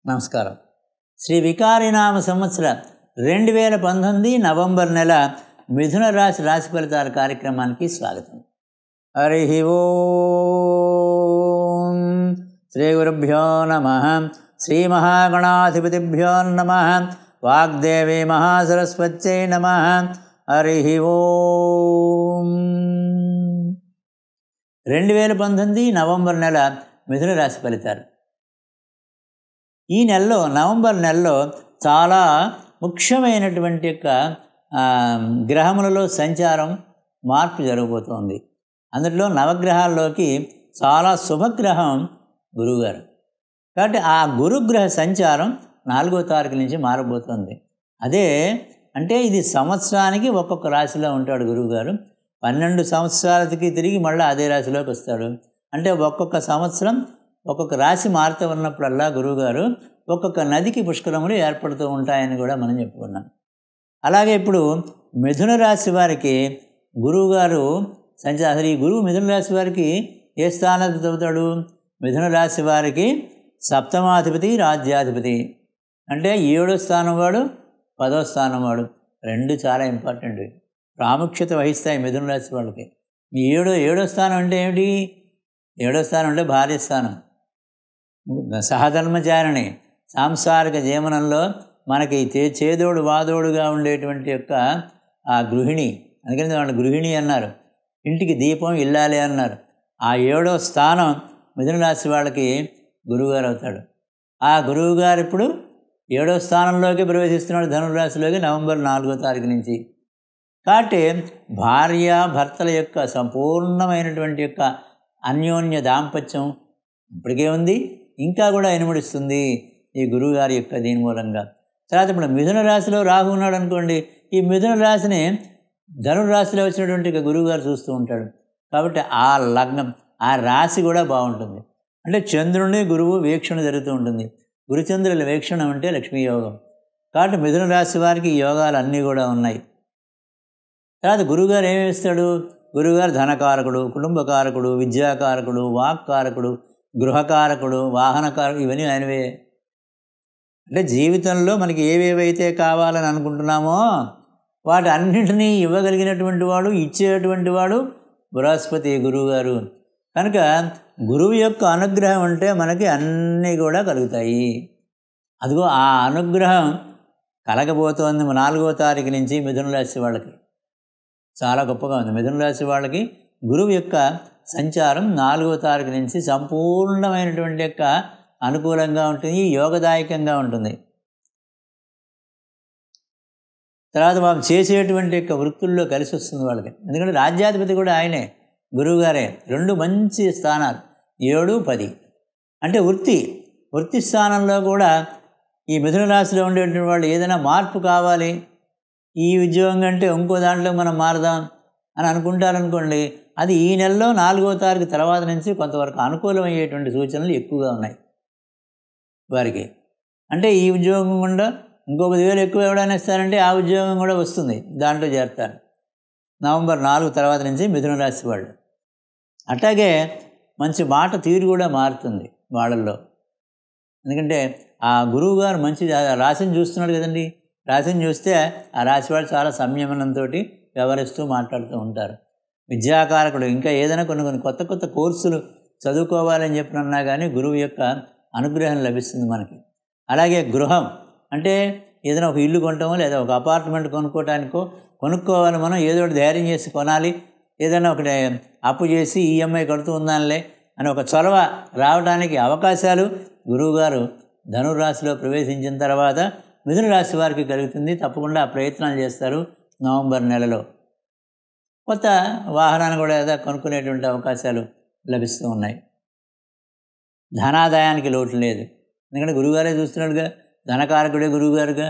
నమస్కారం శ్రీ వికారినామ సంవత్సర రెండు వేల పంతొమ్మిది నవంబర్ నెల మిథున రాశి రాశి ఫలితాల కార్యక్రమానికి స్వాగతం హరి ఓం శ్రీ గురుభ్యో నమ శ్రీ మహాగణాధిపతిభ్యో నమ వాగ్దేవి మహాసరస్వత్యై నమ హరి ఓం రెండు వేల పంతొమ్మిది నవంబర్ నెల మిథున రాశి ఫలితాలు ఈ నెలలో నవంబర్ నెలలో చాలా ముఖ్యమైనటువంటి యొక్క ఆ, గ్రహములలో సంచారం మార్పు జరగబోతోంది అందులో నవగ్రహాల్లోకి చాలా శుభగ్రహం గురువుగారు కాబట్టి ఆ గురుగ్రహ సంచారం నాలుగో తారీఖు నుంచి మారబోతోంది అదే అంటే ఇది సంవత్సరానికి ఒక్కొక్క రాశిలో ఉంటాడు గురువుగారు పన్నెండు సంవత్సరాలకి తిరిగి మళ్ళీ అదే రాశిలోకి వస్తాడు అంటే ఒక్కొక్క సంవత్సరం ఒక్కొక్క రాశి మారుతూ ఉన్నప్పుడల్లా గురువుగారు ఒక్కొక్క నదికి పుష్కరములు ఏర్పడుతూ ఉంటాయని కూడా మనం చెప్పుకున్నాం అలాగే ఇప్పుడు మిథున రాశి వారికి గురువుగారు సంచార అసలు ఈ గురువు మిథున రాశి వారికి ఏ స్థానాధిపతి అవుతాడు మిథున రాశి వారికి సప్తమాధిపతి రాజ్యాధిపతి అంటే ఏడో స్థానం వాడు పదో స్థానం వాడు రెండు చాలా ఇంపార్టెంట్ ప్రాముఖ్యత వహిస్తాయి మిథున రాశి వాళ్ళకి ఈ ఏడో ఏడో స్థానం అంటే ఏమిటి ఏడో స్థానం అంటే భార్య స్థానం సహధర్మచారిణి సాంసారిక జీవనంలో మనకి చే చేదోడు వాదోడుగా ఉండేటువంటి యొక్క ఆ గృహిణి అందుకని వాళ్ళు గృహిణి అన్నారు ఇంటికి దీపం ఇల్లాలి అన్నారు ఆ ఏడో స్థానం మిథున రాశి వాళ్ళకి గురువుగారు అవుతాడు ఆ గురువుగారు ఇప్పుడు ఏడో స్థానంలోకి ప్రవేశిస్తున్నాడు ధనురాశిలోకి నవంబర్ నాలుగో తారీఖు నుంచి కాబట్టి భార్య భర్తల యొక్క సంపూర్ణమైనటువంటి యొక్క అన్యోన్య దాంపత్యం ఇప్పటికే ఉంది ఇంకా కూడా ఇనుమడిస్తుంది ఈ గురువుగారి యొక్క దీని మూలంగా తర్వాత ఇప్పుడు మిథున రాశిలో రాహు ఉన్నాడు అనుకోండి ఈ మిథున రాశిని ధనురాశిలో వచ్చినటువంటి ఇక గురువుగారు చూస్తూ ఉంటాడు కాబట్టి ఆ లగ్నం ఆ రాశి కూడా బాగుంటుంది అంటే చంద్రుని గురువు వీక్షణ జరుగుతూ ఉంటుంది గురుచంద్రుల వీక్షణ అంటే లక్ష్మీ యోగం కాబట్టి మిథున రాశి వారికి ఈ యోగాలు అన్నీ కూడా ఉన్నాయి తర్వాత గురువుగారు ఏమి ఇస్తాడు గురువుగారు ధనకారకుడు కుటుంబకారకుడు విద్యాకారకుడు వాక్కారకుడు గృహకారకుడు వాహనకారకుడు ఇవన్నీ ఆయనవే అంటే జీవితంలో మనకి ఏవేవైతే కావాలని అనుకుంటున్నామో వాటి అన్నింటినీ ఇవ్వగలిగినటువంటి వాడు ఇచ్చేటువంటి వాడు బృహస్పతి గురువుగారు కనుక గురువు యొక్క అనుగ్రహం అంటే మనకి అన్నీ కూడా కలుగుతాయి అదిగో ఆ అనుగ్రహం కలగబోతోంది నాలుగో తారీఖు నుంచి మిథున రాశి వాళ్ళకి చాలా గొప్పగా ఉంది మిథున రాశి వాళ్ళకి గురువు యొక్క సంచారం నాలుగో తారీఖు నుంచి సంపూర్ణమైనటువంటి యొక్క అనుకూలంగా ఉంటుంది యోగదాయకంగా ఉంటుంది తర్వాత వాళ్ళు చేసేటువంటి యొక్క వృత్తుల్లో కలిసి వస్తుంది వాళ్ళకి ఎందుకంటే రాజ్యాధిపతి కూడా ఆయనే గురువుగారే రెండు మంచి స్థానాలు ఏడు పది అంటే వృత్తి వృత్తి స్థానంలో కూడా ఈ మిథున రాశిలో ఉండేటువంటి వాళ్ళు ఏదైనా మార్పు కావాలి ఈ ఉద్యోగం కంటే ఇంకో దాంట్లో మనం మారదాం అని అనుకుంటారనుకోండి అది ఈ నెలలో నాలుగో తారీఖు తర్వాత నుంచి కొంతవరకు అనుకూలమయ్యేటువంటి సూచనలు ఎక్కువగా ఉన్నాయి వారికి అంటే ఈ ఉద్యోగం కూడా ఇంకో పదివేలు ఎక్కువ ఎవడైనా ఇస్తారంటే ఆ ఉద్యోగం కూడా వస్తుంది దాంట్లో చేరుతారు నవంబర్ నాలుగు తర్వాత నుంచి మిథున రాశి వాళ్ళు అట్లాగే మంచి మాట తీరు కూడా మారుతుంది వాళ్ళల్లో ఎందుకంటే ఆ గురువు గారు మంచి రాశిని చూస్తున్నాడు కదండి రాశిని చూస్తే ఆ రాశి వాళ్ళు చాలా సంయమనంతో వ్యవహరిస్తూ మాట్లాడుతూ ఉంటారు విద్యాకారకుడు ఇంకా ఏదైనా కొన్ని కొన్ని కొత్త కొత్త కోర్సులు చదువుకోవాలని చెప్పినన్నా కానీ గురువు యొక్క అనుగ్రహం లభిస్తుంది మనకి అలాగే గృహం అంటే ఏదైనా ఒక ఇల్లు కొనటమో లేదా ఒక అపార్ట్మెంట్ కొనుక్కోవటానికో కొనుక్కోవాలి మనం ఏదో ఒకటి ధైర్యం చేసి కొనాలి ఏదైనా ఒకటి అప్పు చేసి ఈఎంఐ కడుతూ ఉందానిలే అని ఒక చొరవ రావడానికి అవకాశాలు గురువుగారు ధనురాశిలో ప్రవేశించిన తర్వాత మిథున రాశి వారికి కలుగుతుంది తప్పకుండా ఆ ప్రయత్నాలు చేస్తారు నవంబర్ నెలలో కొత్త వాహనాన్ని కూడా ఏదో కొనుక్కునేటువంటి అవకాశాలు లభిస్తూ ఉన్నాయి ధనాదాయానికి లోటు లేదు ఎందుకంటే గురువుగారే చూస్తున్నాడుగా ధనకారకుడే గురువుగారుగా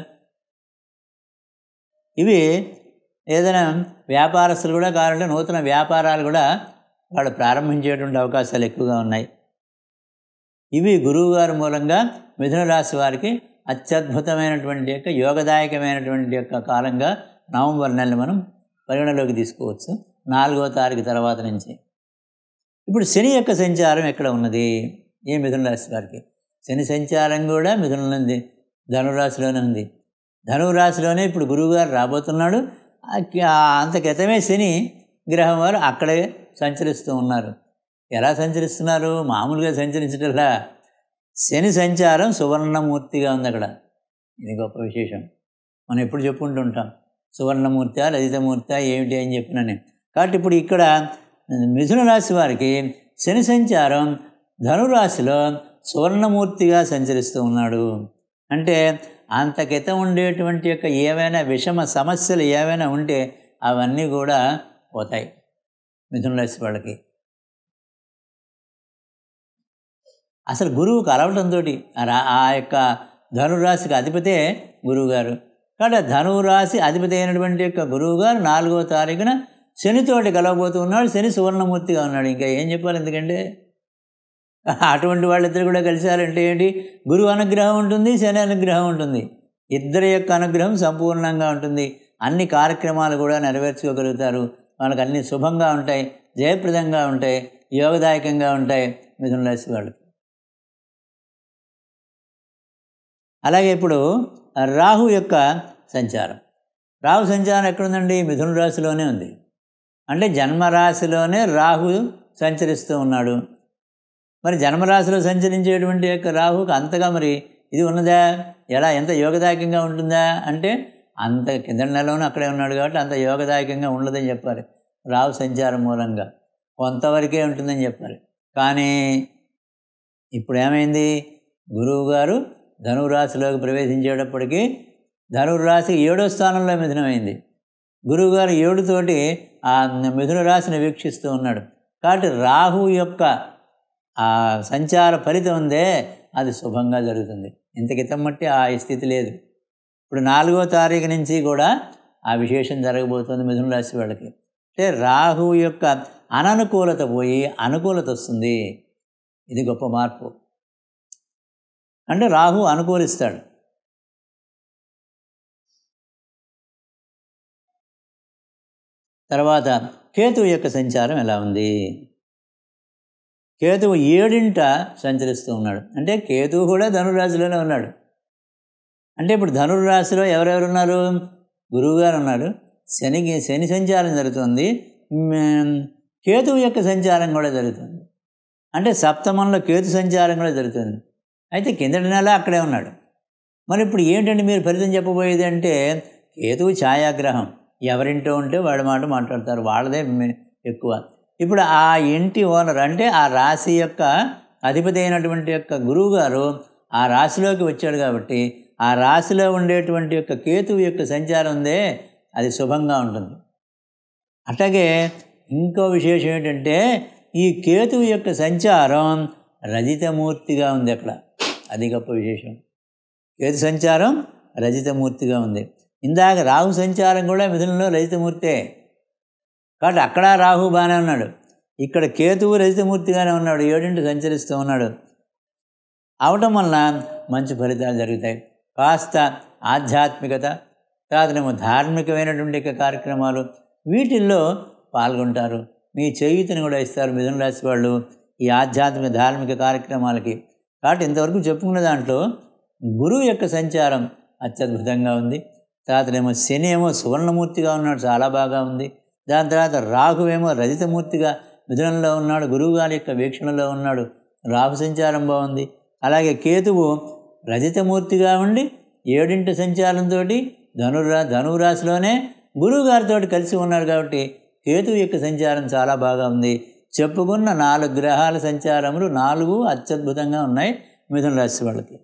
ఇవి ఏదైనా వ్యాపారస్తులు కూడా కావాలంటే నూతన వ్యాపారాలు కూడా వాళ్ళు ప్రారంభించేటువంటి అవకాశాలు ఎక్కువగా ఉన్నాయి ఇవి గురువుగారి మూలంగా మిథున రాశి వారికి అత్యద్భుతమైనటువంటి యొక్క యోగదాయకమైనటువంటి యొక్క కాలంగా నవంబర్ నెలను మనం పరిగణలోకి తీసుకోవచ్చు నాలుగో తారీఖు తర్వాత నుంచి ఇప్పుడు శని యొక్క సంచారం ఎక్కడ ఉన్నది ఏ మిథున రాశి వారికి శని సంచారం కూడా మిథునంలో ఉంది ధనురాశిలోనే ఉంది ధనురాశిలోనే ఇప్పుడు గురువుగారు రాబోతున్నాడు ఆ- ఆ అంత క్రితమే శని గ్రహం వారు అక్కడే సంచరిస్తూ ఉన్నారు ఎలా సంచరిస్తున్నారు మామూలుగా సంచరించటల్లా శని సంచారం సువర్ణమూర్తిగా ఉంది అక్కడ ఇది గొప్ప విశేషం మనం ఎప్పుడు చెప్పుకుంటూ ఉంటాం సువర్ణమూర్తి లలితమూర్తి ఏమిటి అని చెప్పిన నేను కాబట్టి ఇప్పుడు ఇక్కడ మిథున రాశి వారికి శని సంచారం ధనురాశిలో సువర్ణమూర్తిగా సంచరిస్తూ ఉన్నాడు అంటే అంత క్రితం ఉండేటువంటి యొక్క ఏవైనా విషమ సమస్యలు ఏవైనా ఉంటే అవన్నీ కూడా పోతాయి మిథున రాశి వాళ్ళకి అసలు గురువు కలవటంతో ఆ యొక్క ధనురాశికి అధిపతే గురువు గారు కాబట్టి ఆ ధనురాశి అధిపతి అయినటువంటి యొక్క గురువు గారు నాలుగో తారీఖున శనితోటి కలవబోతూ ఉన్నాడు శని సువర్ణమూర్తిగా ఉన్నాడు ఇంకా ఏం చెప్పాలి ఎందుకంటే అటువంటి వాళ్ళిద్దరు కూడా కలిశారంటే ఏంటి గురువు అనుగ్రహం ఉంటుంది శని అనుగ్రహం ఉంటుంది ఇద్దరి యొక్క అనుగ్రహం సంపూర్ణంగా ఉంటుంది అన్ని కార్యక్రమాలు కూడా నెరవేర్చుకోగలుగుతారు వాళ్ళకి అన్ని శుభంగా ఉంటాయి జయప్రదంగా ఉంటాయి యోగదాయకంగా ఉంటాయి మిథున రాశి వాళ్ళకి అలాగే ఇప్పుడు రాహు యొక్క సంచారం రాహు సంచారం ఎక్కడుందండి మిథున రాశిలోనే ఉంది అంటే జన్మరాశిలోనే రాహు సంచరిస్తూ ఉన్నాడు మరి జన్మరాశిలో సంచరించేటువంటి యొక్క రాహుకి అంతగా మరి ఇది ఉన్నదా ఎలా ఎంత యోగదాయకంగా ఉంటుందా అంటే అంత కింద నెలలోనూ అక్కడే ఉన్నాడు కాబట్టి అంత యోగదాయకంగా ఉండదని చెప్పాలి రాహు సంచారం మూలంగా కొంతవరకే ఉంటుందని చెప్పాలి కానీ ఇప్పుడు ఏమైంది గురువు గారు ధనురాశిలోకి ప్రవేశించేటప్పటికీ ధనురాశి ఏడో స్థానంలో మిథునమైంది గురువుగారు ఏడుతోటి ఆ మిథున రాశిని వీక్షిస్తూ ఉన్నాడు కాబట్టి రాహు యొక్క ఆ సంచార ఫలితం ఉందే అది శుభంగా జరుగుతుంది ఇంతకితం మట్టి ఆ స్థితి లేదు ఇప్పుడు నాలుగో తారీఖు నుంచి కూడా ఆ విశేషం జరగబోతుంది మిథున రాశి వాళ్ళకి అంటే రాహు యొక్క అననుకూలత పోయి అనుకూలత వస్తుంది ఇది గొప్ప మార్పు అంటే రాహు అనుకూలిస్తాడు తర్వాత కేతువు యొక్క సంచారం ఎలా ఉంది కేతువు ఏడింట సంచరిస్తూ ఉన్నాడు అంటే కేతువు కూడా ధనురాశిలోనే ఉన్నాడు అంటే ఇప్పుడు ధనుర్రాశిలో ఎవరెవరు ఉన్నారు గురువుగారు ఉన్నాడు శనికి శని సంచారం జరుగుతుంది మ్, కేతువు యొక్క సంచారం కూడా జరుగుతుంది అంటే సప్తమంలో కేతు సంచారం కూడా జరుగుతుంది అయితే కిందటి నెల అక్కడే ఉన్నాడు మరి ఇప్పుడు ఏంటంటే మీరు ఫలితం చెప్పబోయేది అంటే కేతువు ఛాయాగ్రహం ఎవరింటో ఉంటే వాడి మాట మాట్లాడతారు వాళ్ళదే మె- ఎక్కువ ఇప్పుడు ఆ ఇంటి ఓనర్ అంటే ఆ రాశి యొక్క అధిపతి అయినటువంటి యొక్క గురువు గారు ఆ రాశిలోకి వచ్చాడు కాబట్టి ఆ రాశిలో ఉండేటువంటి యొక్క కేతువు యొక్క సంచారం ఉందే అది శుభంగా ఉంటుంది అట్లాగే ఇంకో విశేషం ఏంటంటే ఈ కేతువు యొక్క సంచారం రజితమూర్తిగా ఉంది అక్కడ అది గొప్ప విశేషం కేతు సంచారం రజితమూర్తిగా ఉంది ఇందాక రాహు సంచారం కూడా మిథునంలో రజితమూర్తే కాబట్టి అక్కడ రాహు బాగానే ఉన్నాడు ఇక్కడ కేతువు రజితమూర్తిగానే ఉన్నాడు ఏడింటి సంచరిస్తూ ఉన్నాడు అవటం వలన మంచి ఫలితాలు జరుగుతాయి కాస్త ఆధ్యాత్మికత తర్వాతనేమో ధార్మికమైనటువంటి యొక్క కార్యక్రమాలు వీటిల్లో పాల్గొంటారు మీ చేయుతని కూడా ఇస్తారు మిథున రాశి వాళ్ళు ఈ ఆధ్యాత్మిక ధార్మిక కార్యక్రమాలకి కాబట్టి ఇంతవరకు చెప్పుకున్న దాంట్లో గురువు యొక్క సంచారం అత్యద్భుతంగా ఉంది తర్వాతనేమో శని ఏమో సువర్ణమూర్తిగా ఉన్నాడు చాలా బాగా ఉంది దాని తర్వాత రాహు ఏమో రజితమూర్తిగా మిథునంలో ఉన్నాడు గురువుగారి యొక్క వీక్షణలో ఉన్నాడు రాహు సంచారం బాగుంది అలాగే కేతువు రజితమూర్తిగా ఉండి ఏడింటి సంచారంతో ధనురా ధనురాశిలోనే గురువుగారితో కలిసి ఉన్నాడు కాబట్టి కేతువు యొక్క సంచారం చాలా బాగా ఉంది చెప్పుకున్న నాలుగు గ్రహాల సంచారములు నాలుగు అత్యద్భుతంగా ఉన్నాయి మిథున రాశి వాళ్ళకి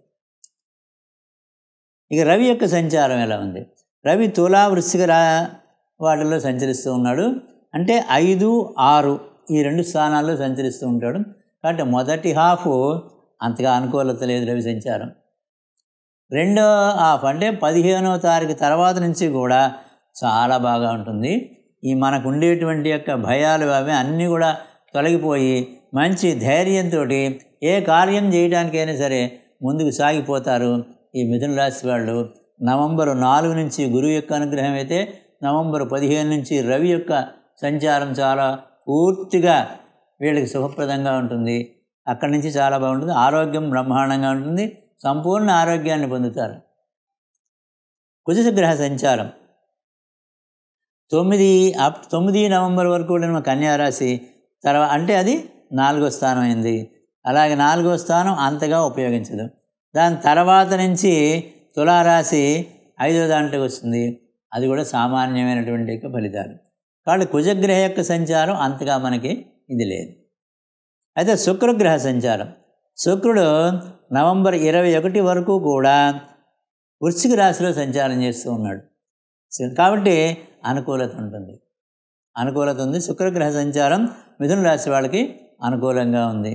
ఇక రవి యొక్క సంచారం ఎలా ఉంది రవి తులా వృశ్చిక రా వాటిల్లో సంచరిస్తూ ఉన్నాడు అంటే ఐదు ఆరు ఈ రెండు స్థానాల్లో సంచరిస్తూ ఉంటాడు కాబట్టి మొదటి హాఫ్ అంతగా అనుకూలత లేదు రవి సంచారం రెండో హాఫ్ అంటే పదిహేనవ తారీఖు తర్వాత నుంచి కూడా చాలా బాగా ఉంటుంది ఈ మనకు ఉండేటువంటి యొక్క భయాలు అవి అన్నీ కూడా తొలగిపోయి మంచి ధైర్యంతో ఏ కార్యం చేయడానికైనా సరే ముందుకు సాగిపోతారు ఈ మిథున రాశి వాళ్ళు నవంబరు నాలుగు నుంచి గురువు యొక్క అనుగ్రహం అయితే నవంబర్ పదిహేను నుంచి రవి యొక్క సంచారం చాలా పూర్తిగా వీళ్ళకి శుభప్రదంగా ఉంటుంది అక్కడి నుంచి చాలా బాగుంటుంది ఆరోగ్యం బ్రహ్మాండంగా ఉంటుంది సంపూర్ణ ఆరోగ్యాన్ని పొందుతారు కుజగ్రహ సంచారం తొమ్మిది అప్ తొమ్మిది నవంబర్ వరకు కూడా కన్యారాశి తర్వాత అంటే అది నాలుగో స్థానం అయింది అలాగే నాలుగో స్థానం అంతగా ఉపయోగించదు దాని తర్వాత నుంచి తులారాశి ఐదో దాంట్లోకి వస్తుంది అది కూడా సామాన్యమైనటువంటి యొక్క ఫలితాలు కాబట్టి కుజగ్రహ యొక్క సంచారం అంతగా మనకి ఇది లేదు అయితే శుక్రగ్రహ సంచారం శుక్రుడు నవంబర్ ఇరవై ఒకటి వరకు కూడా వృశ్చిక రాశిలో సంచారం చేస్తూ ఉన్నాడు కాబట్టి అనుకూలత ఉంటుంది అనుకూలత ఉంది శుక్రగ్రహ సంచారం మిథున రాశి వాళ్ళకి అనుకూలంగా ఉంది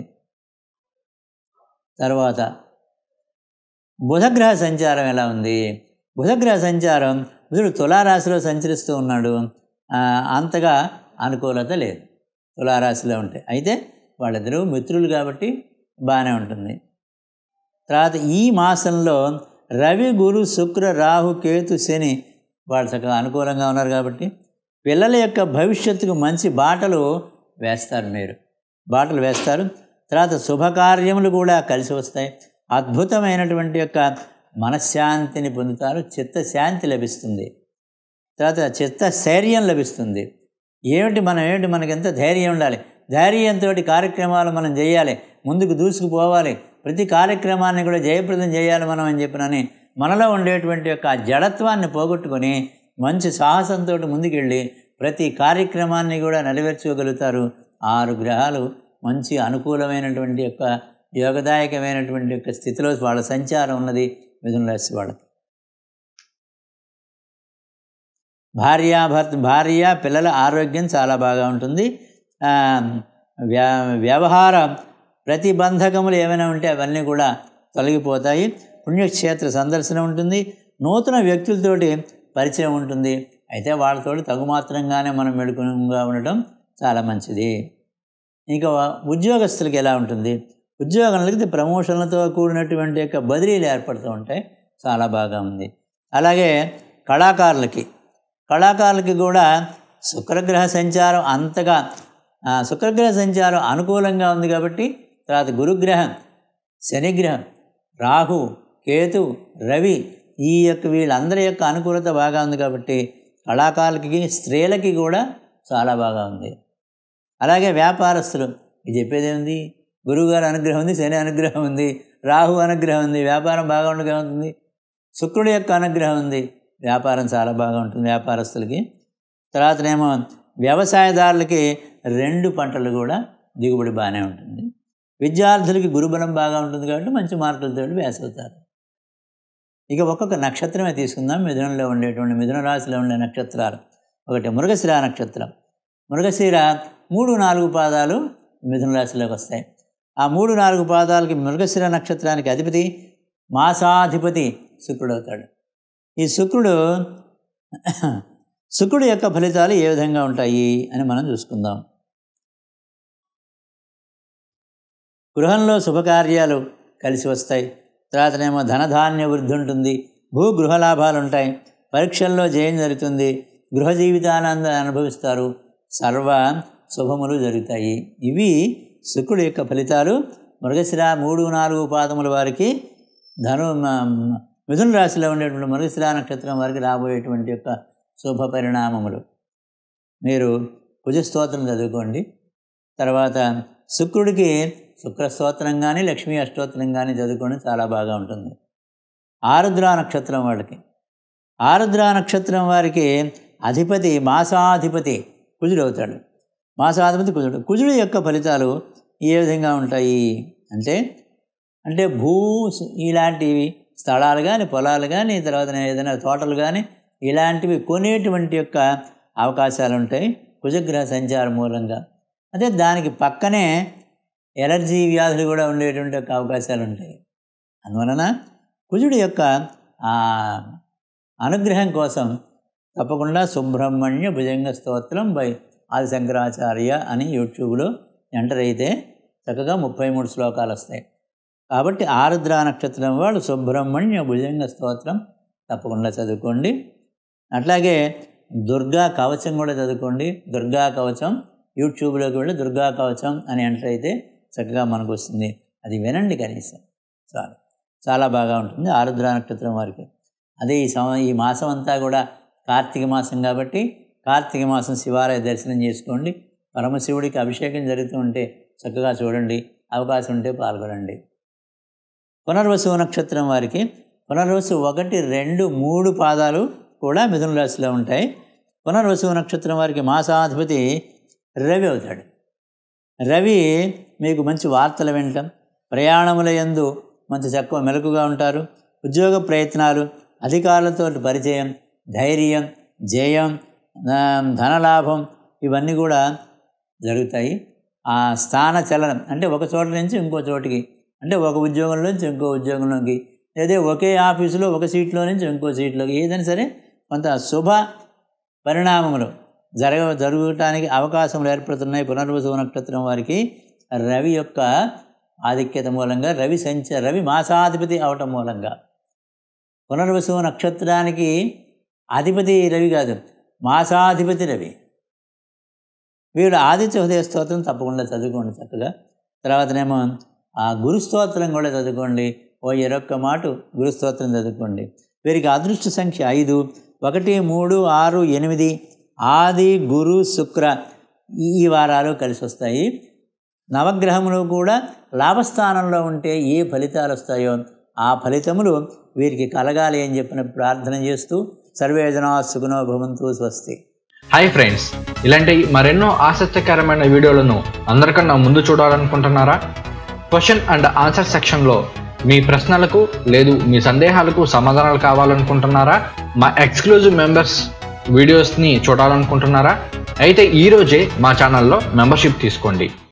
తర్వాత బుధగ్రహ సంచారం ఎలా ఉంది బుధగ్రహ సంచారం బుధుడు తులారాశిలో సంచరిస్తూ ఉన్నాడు అంతగా అనుకూలత లేదు తులారాశిలో ఉంటే అయితే వాళ్ళిద్దరూ మిత్రులు కాబట్టి బాగానే ఉంటుంది తర్వాత ఈ మాసంలో రవి గురు శుక్ర రాహు కేతు శని వాళ్ళు చక్కగా అనుకూలంగా ఉన్నారు కాబట్టి పిల్లల యొక్క భవిష్యత్తుకు మంచి బాటలు వేస్తారు మీరు బాటలు వేస్తారు తర్వాత శుభకార్యములు కూడా కలిసి వస్తాయి అద్భుతమైనటువంటి యొక్క మనశ్శాంతిని పొందుతారు చిత్తశాంతి లభిస్తుంది తర్వాత చిత్త స్థైర్యం లభిస్తుంది ఏమిటి మనం ఏమిటి మనకి ఎంత ధైర్యం ఉండాలి ధైర్యంతో కార్యక్రమాలు మనం చేయాలి ముందుకు దూసుకుపోవాలి ప్రతి కార్యక్రమాన్ని కూడా జయప్రదం చేయాలి మనం అని చెప్పినని మనలో ఉండేటువంటి యొక్క జడత్వాన్ని పోగొట్టుకొని మంచి సాహసంతో ముందుకెళ్ళి ప్రతి కార్యక్రమాన్ని కూడా నెరవేర్చుకోగలుగుతారు ఆరు గ్రహాలు మంచి అనుకూలమైనటువంటి యొక్క యోగదాయకమైనటువంటి యొక్క స్థితిలో వాళ్ళ సంచారం ఉన్నది మిథున రాశి వాళ్ళకి భార్య భర్త భార్య పిల్లల ఆరోగ్యం చాలా బాగా ఉంటుంది వ్యా వ్యవహార ప్రతిబంధకములు ఏమైనా ఉంటే అవన్నీ కూడా తొలగిపోతాయి పుణ్యక్షేత్ర సందర్శన ఉంటుంది నూతన వ్యక్తులతోటి పరిచయం ఉంటుంది అయితే వాళ్ళతోటి తగుమాత్రంగానే మనం మెడుకుగా ఉండటం చాలా మంచిది ఇంకా ఉద్యోగస్తులకి ఎలా ఉంటుంది ఉద్యోగంలోకి ప్రమోషన్లతో కూడినటువంటి యొక్క బదిలీలు ఏర్పడుతూ ఉంటాయి చాలా బాగా ఉంది అలాగే కళాకారులకి కళాకారులకి కూడా శుక్రగ్రహ సంచారం అంతగా శుక్రగ్రహ సంచారం అనుకూలంగా ఉంది కాబట్టి తర్వాత గురుగ్రహం శనిగ్రహం రాహు కేతు రవి ఈ యొక్క వీళ్ళందరి యొక్క అనుకూలత బాగా ఉంది కాబట్టి కళాకారులకి స్త్రీలకి కూడా చాలా బాగా ఉంది అలాగే వ్యాపారస్తులు ఇది చెప్పేది ఉంది గురువుగారు అనుగ్రహం ఉంది శని అనుగ్రహం ఉంది రాహు అనుగ్రహం ఉంది వ్యాపారం బాగా ఉండగా ఉంటుంది శుక్రుడి యొక్క అనుగ్రహం ఉంది వ్యాపారం చాలా బాగా ఉంటుంది వ్యాపారస్తులకి తర్వాతనేమో వ్యవసాయదారులకి రెండు పంటలు కూడా దిగుబడి బాగానే ఉంటుంది విద్యార్థులకి గురుబలం బాగా ఉంటుంది కాబట్టి మంచి మార్కులతో వేస్ అవుతారు ఇక ఒక్కొక్క నక్షత్రమే తీసుకుందాం మిథునంలో ఉండేటువంటి మిథున రాశిలో ఉండే నక్షత్రాలు ఒకటి మృగశిర నక్షత్రం మృగశిర మూడు నాలుగు పాదాలు మిథున రాశిలోకి వస్తాయి ఆ మూడు నాలుగు పాదాలకి మృగశిర నక్షత్రానికి అధిపతి మాసాధిపతి శుక్రుడు అవుతాడు ఈ శుక్రుడు శుక్రుడు యొక్క ఫలితాలు ఏ విధంగా ఉంటాయి అని మనం చూసుకుందాం గృహంలో శుభకార్యాలు కలిసి వస్తాయి తర్వాతనేమో ధనధాన్య వృద్ధి ఉంటుంది భూ గృహ లాభాలు ఉంటాయి పరీక్షల్లో జయం జరుగుతుంది గృహ జీవితానంద అనుభవిస్తారు సర్వ శుభములు జరుగుతాయి ఇవి శుక్రుడు యొక్క ఫలితాలు మృగశిర మూడు నాలుగు పాదముల వారికి ధను మిథున రాశిలో ఉండేటువంటి మృగశిర నక్షత్రం వారికి రాబోయేటువంటి యొక్క శుభ పరిణామములు మీరు కుజస్తోత్రం చదువుకోండి తర్వాత శుక్రుడికి శుక్రస్తోత్రం కానీ లక్ష్మీ అష్టోత్తరం కానీ చదువుకోండి చాలా బాగా ఉంటుంది ఆరుద్ర నక్షత్రం వాళ్ళకి ఆరుద్ర నక్షత్రం వారికి అధిపతి మాసాధిపతి కుజుడు అవుతాడు మాసాధిపతి కుజుడు కుజుడు యొక్క ఫలితాలు ఏ విధంగా ఉంటాయి అంటే అంటే భూ ఇలాంటివి స్థలాలు కానీ పొలాలు కానీ తర్వాత ఏదైనా తోటలు కానీ ఇలాంటివి కొనేటువంటి యొక్క అవకాశాలు ఉంటాయి కుజగ్రహ సంచారం మూలంగా అదే దానికి పక్కనే ఎలర్జీ వ్యాధులు కూడా ఉండేటువంటి యొక్క అవకాశాలు ఉంటాయి అందువలన కుజుడి యొక్క అనుగ్రహం కోసం తప్పకుండా సుబ్రహ్మణ్య భుజంగ స్తోత్రం బై ఆది శంకరాచార్య అని యూట్యూబ్లో ఎంటర్ అయితే చక్కగా ముప్పై మూడు శ్లోకాలు వస్తాయి కాబట్టి ఆరుద్ర నక్షత్రం వాళ్ళు సుబ్రహ్మణ్య భుజంగ స్తోత్రం తప్పకుండా చదువుకోండి అట్లాగే దుర్గా కవచం కూడా చదువుకోండి దుర్గా కవచం యూట్యూబ్లోకి వెళ్ళి దుర్గా కవచం అని ఎంటర్ అయితే చక్కగా మనకు వస్తుంది అది వినండి కనీసం చాలు చాలా బాగా ఉంటుంది ఆరుద్ర నక్షత్రం వారికి అదే ఈ సం ఈ మాసం అంతా కూడా కార్తీక మాసం కాబట్టి కార్తీక మాసం శివాలయ దర్శనం చేసుకోండి పరమశివుడికి అభిషేకం జరుగుతూ ఉంటే చక్కగా చూడండి అవకాశం ఉంటే పాల్గొనండి పునర్వసు నక్షత్రం వారికి పునర్వసు ఒకటి రెండు మూడు పాదాలు కూడా మిథున రాశిలో ఉంటాయి పునర్వసు నక్షత్రం వారికి మాసాధిపతి రవి అవుతాడు రవి మీకు మంచి వార్తలు వినటం ప్రయాణముల యందు మంచి చక్కవ మెలకుగా ఉంటారు ఉద్యోగ ప్రయత్నాలు అధికారులతో పరిచయం ధైర్యం జయం ఆ, ధనలాభం ఇవన్నీ కూడా జరుగుతాయి ఆ స్థాన చలనం అంటే ఒక చోట నుంచి ఇంకో చోటికి అంటే ఒక ఉద్యోగంలో నుంచి ఇంకో ఉద్యోగంలోకి లేదా ఒకే ఆఫీసులో ఒక సీట్లో నుంచి ఇంకో సీట్లోకి ఏదైనా సరే కొంత శుభ పరిణామములు జరగ జరగటానికి అవకాశములు ఏర్పడుతున్నాయి పునర్వసు నక్షత్రం వారికి రవి యొక్క ఆధిక్యత మూలంగా రవి సంచ రవి మాసాధిపతి అవటం మూలంగా పునర్వసు నక్షత్రానికి అధిపతి రవి కాదు మాసాధిపతి రవి వీడు ఆదిత్య హృదయ స్తోత్రం తప్పకుండా చదువుకోండి చక్కగా తర్వాతనేమో ఆ గురుస్తోత్రం కూడా చదువుకోండి ఓ ఇరొక్క మాట గురుస్తోత్రం చదువుకోండి వీరికి అదృష్ట సంఖ్య ఐదు ఒకటి మూడు ఆరు ఎనిమిది ఆది గురు శుక్ర ఈ వారాలు కలిసి వస్తాయి నవగ్రహములు కూడా లాభస్థానంలో ఉంటే ఏ ఫలితాలు వస్తాయో ఆ ఫలితములు వీరికి కలగాలి అని చెప్పిన ప్రార్థన చేస్తూ సర్వేజనా సుగుణో భవంతు స్వస్తి హాయ్ ఫ్రెండ్స్ ఇలాంటి మరెన్నో ఆసక్తికరమైన వీడియోలను అందరికన్నా ముందు చూడాలనుకుంటున్నారా క్వశ్చన్ అండ్ ఆన్సర్ సెక్షన్లో మీ ప్రశ్నలకు లేదు మీ సందేహాలకు సమాధానాలు కావాలనుకుంటున్నారా మా ఎక్స్క్లూజివ్ మెంబర్స్ వీడియోస్ని చూడాలనుకుంటున్నారా అయితే ఈరోజే మా ఛానల్లో మెంబర్షిప్ తీసుకోండి